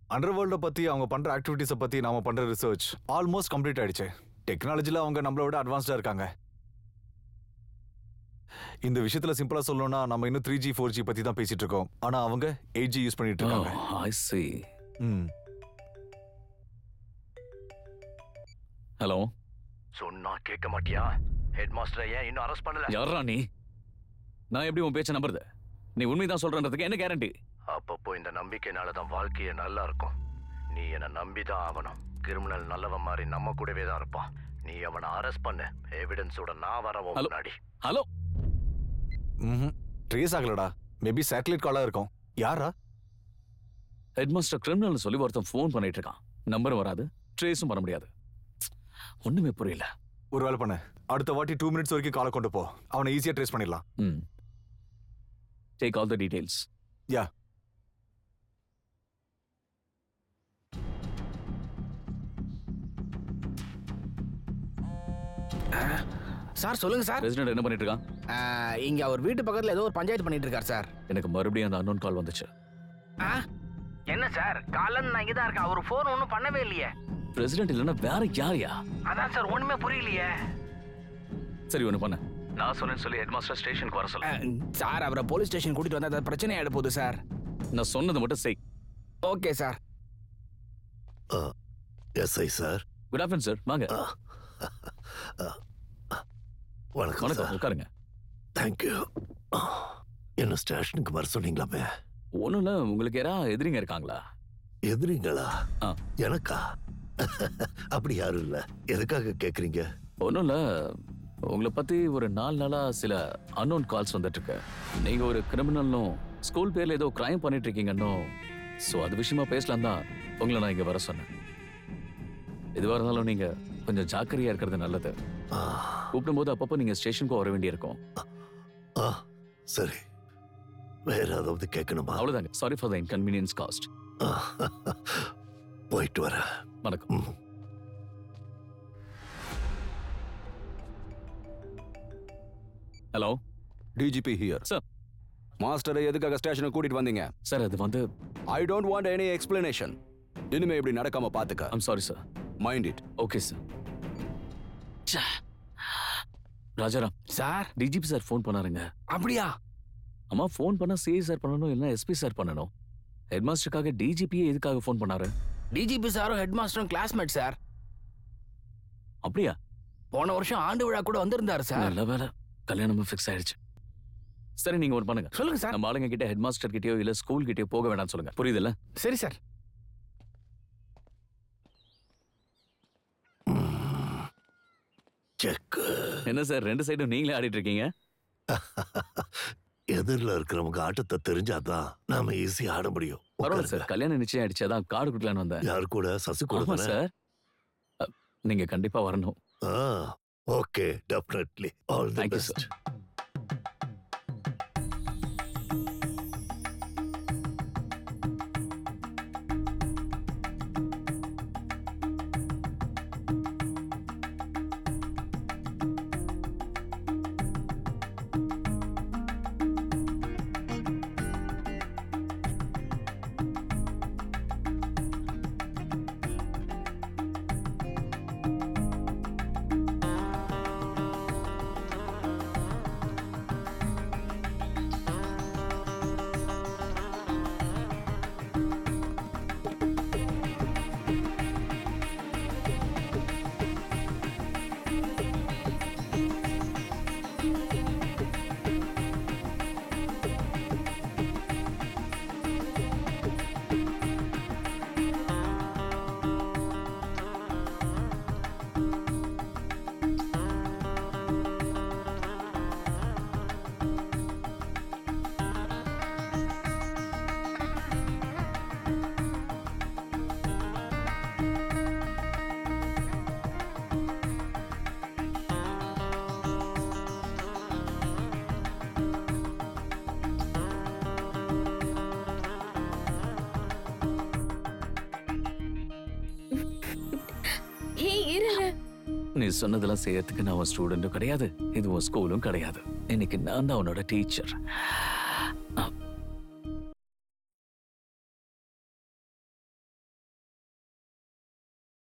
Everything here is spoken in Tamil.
அண்டர் வேர்ல்ட பத்தி அவங்க பண்ற ஆக்டிவிட்டிஸை பத்தி நாம பண்ற ரிசர்ச் ஆல்மோஸ்ட் கம்ப்ளீட் ஆயிடுச்சு டெக்னாலஜில அவங்க நம்மளை விட அட்வான்ஸ்டா இருக்காங்க இந்த விஷயத்துல சிம்பிளா சொல்லணும்னா நம்ம இன்னும் த்ரீ ஜி ஃபோர் ஜி பத்தி தான் பேசிட்டு இருக்கோம் ஆனா அவங்க எயிட் ஜி யூஸ் பண்ணிட்டு இருக்காங்க ஐ சி ம் ஹலோ சொன்னா கேட்க மாட்டியா ஹெட் மாஸ்டரை ஏன் இன்னும் அரெஸ்ட் பண்ணல யாரா நீ நான் எப்படி உன் பேச்ச நம்புறது நீ உண்மைதான் சொல்றன்றதுக்கு என்ன கேரண்டி அப்பப்போ இந்த நம்பிக்கைனால தான் வாழ்க்கையே நல்லா இருக்கும் நீ என்னை நம்பி தான் ஆகணும் கிரிமினல் நல்லவன் மாதிரி நம்ம கூடவே தான் இருப்பான் நீ அவனை அரெஸ்ட் பண்ணு எவிடன்ஸோட நான் வரவும் Hello? முன்னாடி ஹலோ ம் ட்ரேஸ் ஆகலடா மேபி சேட்டலைட் காலா இருக்கும் யாரா ஹெட்மாஸ்டர் கிரிமினல் சொல்லி ஒருத்தன் ஃபோன் பண்ணிட்டு இருக்கான் நம்பரும் வராது ட்ரேஸும் பண்ண முடியாது ஒண்ணுமே புரியல ஒரு வேலை பண்ணு அடுத்த வாட்டி டூ மினிட்ஸ் வரைக்கும் காலை கொண்டு போ அவனை ஈஸியா ட்ரேஸ் பண்ணிடலாம் ம் take all the details yeah sir சொல்லுங்க சார் பிரசிடென்ட் என்ன பண்ணிட்டு இருக்கான் ஆ, இங்க அவர் வீட்டு பக்கத்துல ஏதோ ஒரு பஞ்சாயத்து பண்ணிட்டு இருக்கார் சார் எனக்கு மறுபடியும் அந்த அன்னோன் கால் வந்துச்சு ஆ? என்ன சார் காலன் நான் இங்கதான் இருக்கேன் அவர் போன் ஒன்றும் பண்ணவே இல்லையே பிரசிடென்ட் இல்லைன்னா வேற யாரையா அதான் சார் ஒண்ணுமே புரியலையே சரி ஒண்ணு பண்ண நான் சொன்னேன்னு சொல்லி ஹெட்மாஸ்டர் ஸ்டேஷனுக்கு வர ஆ, சொல்ல சார் அவரை போலீஸ் ஸ்டேஷன் கூட்டிட்டு வந்தா அது பிரச்சனை ஆயிட போகுது சார் நான் சொன்னது மட்டும் செய் okay sir SI sir good afternoon sir வாங்க வணக்கம் வணக்கம் சார் உட்காருங்க தேங்க்யூ என்ன ஸ்டேஷனுக்கு வர சொன்னீங்களாமே ஒண்ணும் இல்ல உங்களுக்கு யாரா எதிரிங்க இருக்காங்களா எதிரிங்களா ஆ. எனக்கா அப்படி யாரும் இல்ல எதுக்காக கேக்குறீங்க ஒன்றும் இல்லை உங்களை பற்றி ஒரு நாலு நாளாக சில அன்னோன் கால்ஸ் வந்துட்டு இருக்கு நீங்கள் ஒரு கிரிமினல்னும் ஸ்கூல் பேரில் ஏதோ கிரைம் பண்ணிட்டு இருக்கீங்கன்னும் ஸோ அது விஷயமா பேசலாம் தான் உங்களை நான் இங்கே வர சொன்னேன் எதுவாக இருந்தாலும் நீங்கள் கொஞ்சம் ஜாக்கிரதையாக இருக்கிறது நல்லது ஆ, கூப்பிடும்போது அப்பப்போ நீங்கள் ஸ்டேஷனுக்கு வர வேண்டியிருக்கும் ஆ, சரி வேற ஏதாவது கேட்கணுமா அவ்வளோதாங்க sorry for the inconvenience caused ஆ, போயிட்டு வரேன் வணக்கம் ம். Hello DGP here Sir. மாஸ்டரை எதுக்காக ஸ்டேஷனுக்கு கூட்டிட்டு வந்தீங்க சார் அது வந்து I don't want any explanation இனிமே இப்படி நடக்காம பாத்துக்க I'm sorry sir mind it okay sir Rajaram sir DGP sir phone பண்ணாருங்க அப்படியா அம்மா ஃபோன் பண்ணா சிஐ சார் பண்ணணும் இல்லைன்னா எஸ்பி சார் பண்ணணும் ஹெட்மாஸ்டருக்காக டிஜிபியே எதுக்காக ஃபோன் பண்ணாரு டிஜிபி சாரும் ஹெட் மாஸ்டரும் கிளாஸ்மேட் சார் அப்படியா போன வருஷம் ஆண்டு விழா கூட வந்திருந்தாரு சார் நல்ல வேலை கல்யாணமும் ஃபிக்ஸ் ஆயிடுச்சு சரி நீங்க ஒரு பண்ணுங்க சொல்லுங்க சார் நம்ம ஆளுங்க கிட்ட ஹெட் மாஸ்டர் கிட்டயோ இல்ல ஸ்கூல் கிட்டயோ போக வேண்டாம்னு சொல்லுங்க புரியுதுல்ல சரி சார் செக் என்ன சார் ரெண்டு சைடும் நீங்களே ஆடிட்டு இருக்கீங்க எதிரில் இருக்கிறவங்க ஆட்டத்தை தெரிஞ்சாதான் நாம ஈஸியா ஆட முடியும் பரவாயில்ல உட்காருங்க. சார் கல்யாணம் நிச்சயம் ஆயிடுச்சு அதான் கார்டு கொடுக்கலான்னு வந்தேன் யார் கூட சசி கூட ஆமா தானே? சார் அ, நீங்க கண்டிப்பா வரணும் ஆ okay definitely all the Thank you, best ஏய் இருங்க நீ சொன்னதெல்லாம் செய்யறதுக்கு நான் உன் ஸ்டூடெண்ட்டும் கிடையாது இது உன் ஸ்கூலும் கிடையாது இன்னைக்கு நான் தான் உன்னோட டீச்சர்